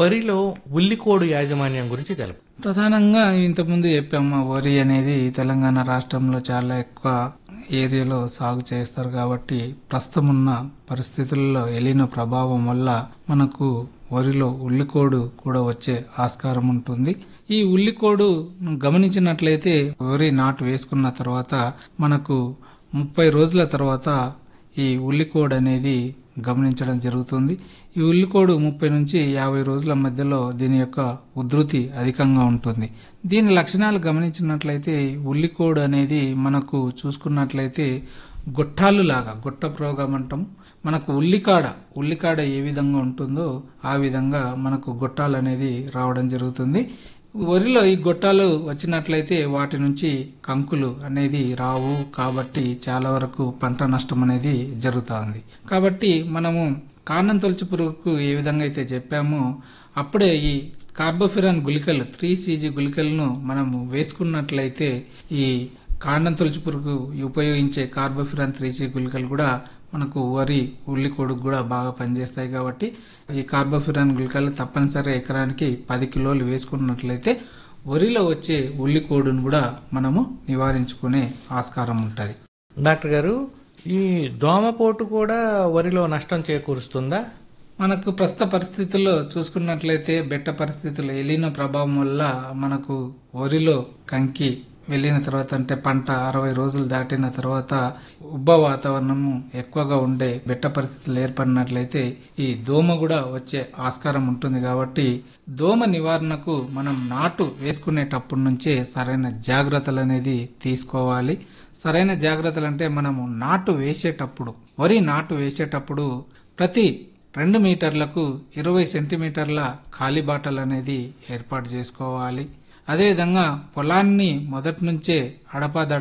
వరిలో ఉల్లికోడు యాజమాన్యం గురించి తెలుపు ప్రధానంగా ఇంతకుముందు చెప్పాము వరి అనేది తెలంగాణ రాష్ట్రంలో చాలా ఎక్కువ ఏరియాలో సాగు చేస్తారు కాబట్టి ప్రస్తుతం ఉన్న పరిస్థితుల్లో ఎలిన ప్రభావం వల్ల మనకు వరిలో ఉల్లికోడు కూడా వచ్చే ఆస్కారం ఉంటుంది ఈ ఉల్లికోడు గమనించినట్లయితే వరి నాటు వేసుకున్న తర్వాత మనకు ముప్పై రోజుల తర్వాత ఈ ఉల్లికోడ్ అనేది గమనించడం జరుగుతుంది ఈ ఉల్లికోడు ముప్పై నుంచి యాభై రోజుల మధ్యలో దీని యొక్క ఉధృతి అధికంగా ఉంటుంది దీని లక్షణాలు గమనించినట్లయితే ఉల్లికోడు అనేది మనకు చూసుకున్నట్లయితే గొట్టాలు లాగా గొట్ట ప్రోగం అంటాం మనకు ఉల్లికాడ ఉల్లికాడ ఏ విధంగా ఉంటుందో ఆ విధంగా మనకు గొట్టాలు అనేది రావడం జరుగుతుంది వరిలో ఈ గొట్టాలు వచ్చినట్లయితే వాటి నుంచి కంకులు అనేది రావు కాబట్టి చాలా వరకు పంట నష్టం అనేది జరుగుతుంది కాబట్టి మనము కాండం తొలచి పురుగుకు ఏ విధంగా అయితే చెప్పామో అప్పుడే ఈ కార్బోఫిరాన్ గుళికలు త్రీ సీజీ గుళికలను మనము వేసుకున్నట్లయితే ఈ కాండం తొలచి పురుగు ఉపయోగించే కార్బోఫిరాన్ త్రీ సీ గుళికలు కూడా మనకు వరి ఉల్లి కొడుకు కూడా బాగా పనిచేస్తాయి కాబట్టి ఈ కార్బోఫిరాన్ గుళికలు తప్పనిసరిగా ఎకరానికి పది కిలోలు వేసుకున్నట్లయితే వరిలో వచ్చే ఉల్లి కోడును కూడా మనము నివారించుకునే ఆస్కారం ఉంటుంది డాక్టర్ గారు ఈ దోమపోటు కూడా వరిలో నష్టం చేకూరుస్తుందా మనకు ప్రస్తుత పరిస్థితుల్లో చూసుకున్నట్లయితే బెట్ట పరిస్థితులు ఎలిన ప్రభావం వల్ల మనకు వరిలో కంకి వెళ్ళిన తర్వాత అంటే పంట అరవై రోజులు దాటిన తర్వాత ఉబ్బ వాతావరణము ఎక్కువగా ఉండే బెట్ట పరిస్థితులు ఏర్పడినట్లయితే ఈ దోమ కూడా వచ్చే ఆస్కారం ఉంటుంది కాబట్టి దోమ నివారణకు మనం నాటు వేసుకునేటప్పటి నుంచే సరైన జాగ్రత్తలు అనేది తీసుకోవాలి సరైన జాగ్రత్తలు అంటే మనము నాటు వేసేటప్పుడు వరి నాటు వేసేటప్పుడు ప్రతి రెండు మీటర్లకు ఇరవై సెంటీమీటర్ల ఖాళీ బాటలు అనేది ఏర్పాటు చేసుకోవాలి అదేవిధంగా పొలాన్ని మొదటి నుంచే అడపాదడ